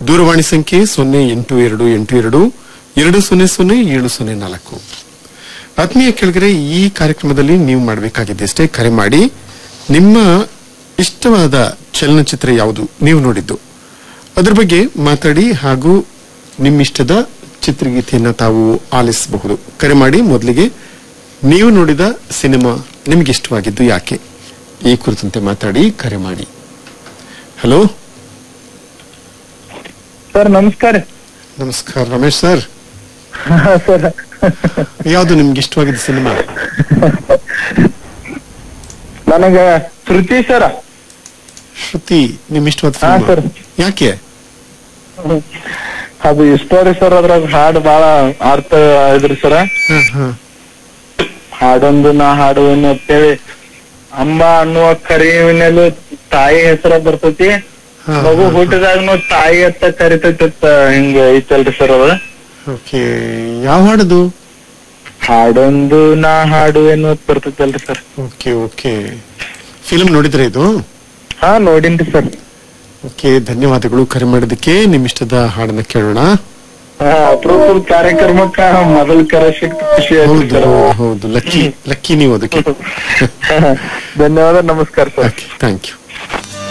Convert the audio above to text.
ದೂರವಾಣಿ ಸಂಖ್ಯೆ ಸೊನ್ನೆ ಎಂಟು ಎರಡು ಎಂಟು ಎರಡು ಎರಡು ಸೊನ್ನೆ ಸೊನ್ನೆ ಏಳು ಸೊನ್ನೆ ನಾಲ್ಕು ಆತ್ಮೀಯ ಕೆಳಗರೆ ಈ ಕಾರ್ಯಕ್ರಮದಲ್ಲಿ ನೀವು ಮಾಡಬೇಕಾಗಿದೆ ಅಷ್ಟೇ ಕರೆ ಮಾಡಿ ನಿಮ್ಮ ಇಷ್ಟವಾದ ಚಲನಚಿತ್ರ ಯಾವುದು ನೀವು ನೋಡಿದ್ದು ಅದ್ರ ಬಗ್ಗೆ ಮಾತಾಡಿ ಹಾಗೂ ನಿಮ್ಮಿಷ್ಟದ ಚಿತ್ರಗೀತೆಯನ್ನ ತಾವು ಆಲಿಸಬಹುದು ಕರೆ ಮಾಡಿ ಮೊದಲಿಗೆ ನೀವು ನೋಡಿದ ಸಿನಿಮಾ ನಿಮ್ಗೆ ಇಷ್ಟವಾಗಿದ್ದು ಯಾಕೆ ಈ ಕುರಿತಂತೆ ಮಾತಾಡಿ ಕರೆ ಮಾಡಿ ಹಲೋ ಸರ್ ನಮಸ್ಕಾರ ನಮಸ್ಕಾರ ರಮೇಶ್ ಸರ್ ಸರ್ ಯಾವುದು ನಿಮ್ಗೆ ಇಷ್ಟವಾಗಿದ್ದ ಸಿನಿಮಾ ನನಗ ಶ್ರುತಿ ಸರ ಶ್ರುತಿ ನಿಮ್ ಇಷ್ಟವಾದ ಹಾ, ಸಿನಿಮಾ ಸರ್. ಯಾಕೆ ಅದು ಇಷ್ಟ ರೀ ಸರ್ ಅದ್ರಾಗ ಹಾಡು ಬಾಳ ಅರ್ಥ ಇದ್ರಿ ಸರ ಹ, ಹ. ಹಾಡೊಂದು ನಾ ಹಾಡುವೆನು ಅಂತೇಳಿ ಅಮ್ಮ ಅನ್ನುವ ಕರಿವಿನಲ್ಲೂ ತಾಯಿ ಹೆಸರ ಬರ್ತೈತಿ ಹಾ, ಮಗು ಹಾ, ಹಾ. ಹುಟ್ಟಿದಾಗನು ತಾಯಿ ಅಂತ ಕರಿತೈತಿ ಅಂತ ಹಿಂಗ ಐತಲ್ರಿ ಸರ್ ಅದ ಓಕೆ ಯಾವ ಹಾಡದು ಹಾಡೊಂದು ನಾ ಹಾಡುವೆನು ಅಂತ ಬರ್ತೈತಲ್ರಿ ಸರ್ ಓಕೆ ಓಕೆ ಫಿಲ್ಮ್ ನೋಡಿದ್ರೆ ಇದು ಹಾ ನೋಡಿನ್ರಿ ಸರ್ ಓಕೆ ಧನ್ಯವಾದಗಳು ಕರೆ ಮಾಡಿದ್ದಕ್ಕೆ ನಿಮ್ ಇಷ್ಟದ ಹಾಡನ್ನ ಕೇಳೋಣ ಹಾ ಅಪರೂಪದ ಕಾರ್ಯಕ್ರಮಕ್ಕ ಮೊದಲ ಕರೆ ಸಿಕ್ತ ಖುಷಿ ಆಯ್ತು ಹೌದು ಸರ್ ಹೌದು, ಹೌದು ಲಕ್ಕಿ ಲಕ್ಕಿ ನೀವು ಅದಕ್ಕೆ ಧನ್ಯವಾದ ನಮಸ್ಕಾರ ಸರ್ ಓಕೆ ಥ್ಯಾಂಕ್ ಯು